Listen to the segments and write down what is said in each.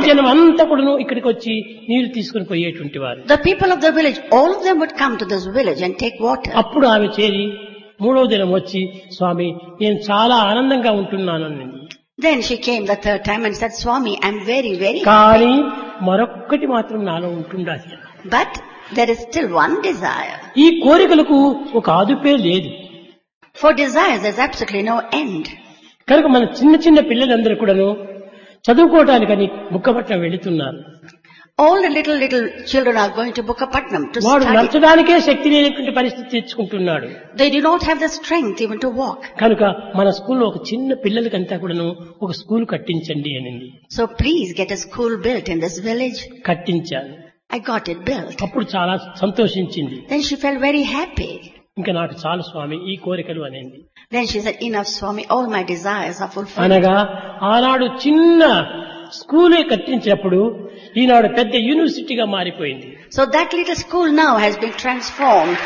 జనం అంతా కూడాను ఇక్కడికి వచ్చి నీరు తీసుకుని పోయేటువంటి వారు The people of the village, all of them would come to this village and take water. అప్పుడు ఆమె చేరి మూడవ దినం వచ్చి స్వామి నేను చాలా ఆనందంగా ఉంటున్నాను అన్నది Then she came the third time and said, Swami, I'm very, very కానీ మరొక్కటి మాత్రం నాలో ఉంటుండాలి But there is still one desire. ఈ కోరికలకు ఒక ఆదుపే లేదు For desires, there's absolutely no end. కనుక మన చిన్న చిన్న పిల్లలందరూ కూడాను చదువుకోవటానికని ముక్కపట్నం వెళుతున్నారు All the little, little children are going to Bukapatnam to వాడు study. నడచడానికే శక్తి లేనటువంటి పరిస్థితి తెచ్చుకుంటున్నాడు They do not have the strength even to walk. కనుక మన స్కూల్లో ఒక చిన్న పిల్లలకంతా కూడాను ఒక స్కూల్ కట్టించండి అనింది So please get a school built in this village. కట్టించాను I got it built. అప్పుడు చాలా సంతోషించింది Then she felt very happy. ఇంకా నాకు చాలు స్వామి ఈ కోరికలు అనేది Then she said, enough Swami, all my desires are fulfilled. అనగా ఆనాడు చిన్న స్కూలే కట్టించినప్పుడు ఈనాడు పెద్ద యూనివర్సిటీగా మారిపోయింది So that little school now has been transformed.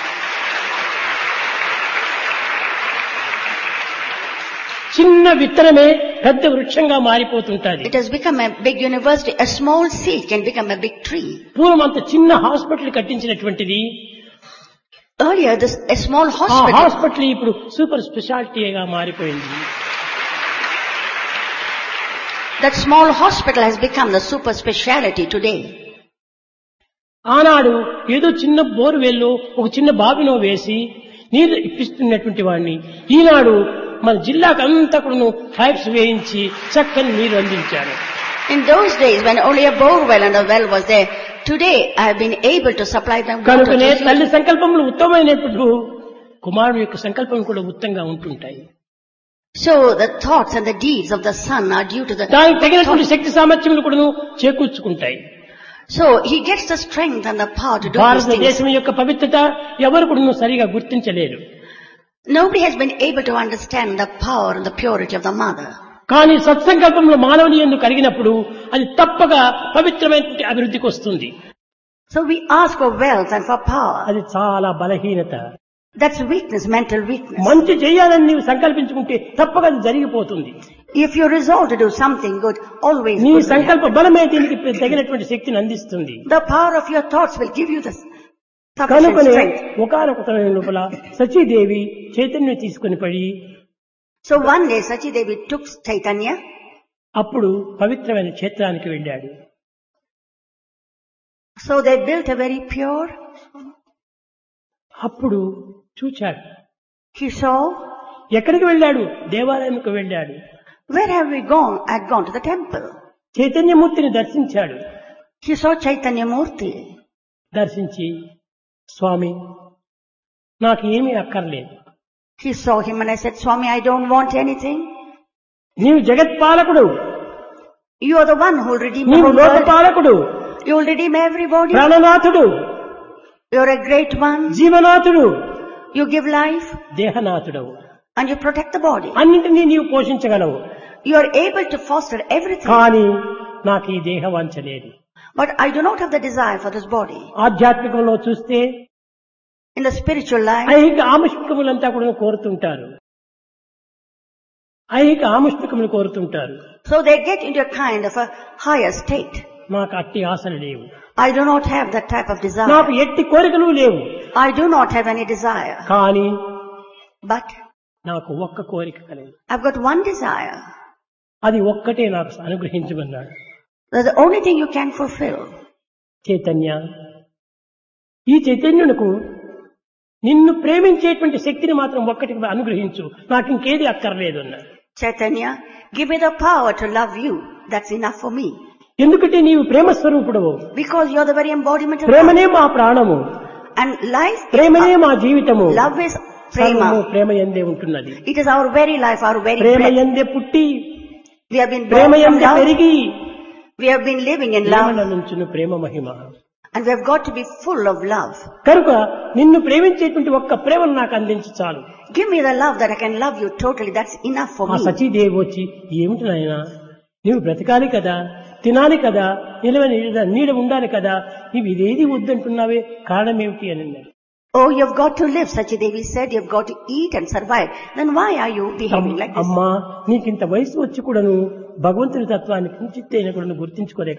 చిన్న విత్తనమే పెద్ద వృక్షంగా మారిపోతుంటది It has become a big university. A small seed can become a big tree. పూర్వం అంత చిన్న హాస్పిటల్ కట్టించినటువంటిది Earlier, this, a small ఆ hospital, హాస్పిటల్ ఇప్పుడు సూపర్ స్పెషాలిటీగా మారిపోయింది that small hospital has become the super speciality today. ఆనాడు ఏదో చిన్న బోర్వెల్లో ఒక చిన్న బావిలో వేసి నీరు ఇప్పిస్తున్నటువంటి వాడిని ఈనాడు మన జిల్లాకు అంతా కూడా పైప్స్ వేయించి చక్కని నీరు అందించాడు In those days, when only a bore well and a well was there, today I have been able to supply them water. కనుకనే to తల్లి సంకల్పములు ఉత్తమమైనప్పుడు కుమారుడు యొక్క సంకల్పం కూడా ఉత్తంగా ఉంటుంటాయి So the thoughts and the deeds of the son are due to the దానికి తగినటువంటి శక్తి సామర్థ్యములు కూడా చేకూర్చుకుంటాయి So he gets the strength and the power to do these things. భారతదేశం యొక్క పవిత్రత ఎవరు కూడా సరిగా గుర్తించలేరు Nobody has been able to understand the power and the purity of the mother. కానీ సత్సంకల్పంలో మానవుని ఎందుకు కలిగినప్పుడు అది తప్పక పవిత్రమైనటువంటి అభివృద్ధికి వస్తుంది So we ask for wealth and for power. అది చాలా బలహీనత That's weakness, mental weakness. మంచి చేయాలని నీవు సంకల్పించుకుంటే తప్పక అది జరిగిపోతుంది If you resolve to do something good, always నీ good will సంకల్ప happen. బలమే దీనికి తగినటువంటి శక్తిని అందిస్తుంది The power of your thoughts will give you the sufficient కనుకనే strength. ఒకనొక సమయం లోపల సచీదేవి చైతన్యం తీసుకుని పడి So one day Sachi Devi took Chaitanya అప్పుడు పవిత్రమైన క్షేత్రానికి వెళ్ళాడు So they built a very pure. అప్పుడు చూచాడు He saw, ఎక్కడికి వెళ్ళాడు దేవాలయంకు వెళ్ళాడు where have we gone? I had gone to the temple. చైతన్యమూర్తిని దర్శించాడు He saw Chaitanya Murti. దర్శించి స్వామి నాకు ఏమీ అక్కర్లేదు He saw him and I said, Swami, I don't want anything. నీవు జగత్పాలకుడు You are the one who will redeem the నీవు whole world. లోకపాలకుడు You will redeem everybody. ప్రాణనాథుడు You are a great one. జీవనాథుడు You give life దేహనాథుడవు and you protect the body. అన్నింటినీ నీవు పోషించగలవు You are able to foster everything. కానీ నాకు ఈ దేహ వంచలేదు But I do not have the desire for this body. ఆధ్యాత్మికంలో చూస్తే In the spiritual life, ఐహిక ఆముష్మికములంతా కూడా కోరుతుంటారు ఐహిక ఆముష్మికములు కోరుతుంటారు so they get into a kind of a higher state. నాకు అట్టి ఆశలు లేవు I do not have that type of నాకు desire. ఎట్టి కోరికలు లేవు I do not have any desire. కానీ But నాకు ఒక్క కోరిక కలదు I've got one desire. అది ఒక్కటే నాకు అనుగ్రహించమన్నాడు That's the only thing you can fulfill. Chaitanya ఈ చైతన్యునకు నిన్ను ప్రేమించేటువంటి శక్తిని మాత్రం ఒక్కటి అనుగ్రహించు నాకు ఇంకేది అక్కర్లేదు అన్నాడు Chaitanya, give me the power to love you. That's enough for me. ఎందుకంటే నీవు ప్రేమ స్వరూపుడవు Because you're the very embodiment of love. ప్రేమనే మా ప్రాణము And life, ప్రేమనే మా జీవితము love is సర్వము prema. ప్రేమ ఎందే ఉంటున్నది It is our very life, our very Prema breath. ఎందే పుట్టి We have been Prema born from ఎందే love. పెరిగి We have been living in ప్రేమల love. నుంచును Prema Mahima And we have got to be full of love. కనుక నిన్ను ప్రేమించేటువంటి ఒక్క ప్రేమను నాకు అందించి చాలు Give me the love that I can love you totally. That's enough for ఆ me. సచీదేవి వచ్చి ఏమిటి నాయన నువ్వు బ్రతకాలి కదా తినాలి కదా నిలవ నీడ నీడ ఉండాలి కదా నీవు ఇదేది వద్దంటున్నావే కారణం ఏమిటి అని అన్నాడు Oh, you've got to live, Sachidevi said. You've got to eat and survive. Then why are you behaving like this? అమ్మా నీకింత వయసు వచ్చి కూడాను భగవంతుని తత్వాన్ని కించిత్తైన కూడా గుర్తించుకోలేక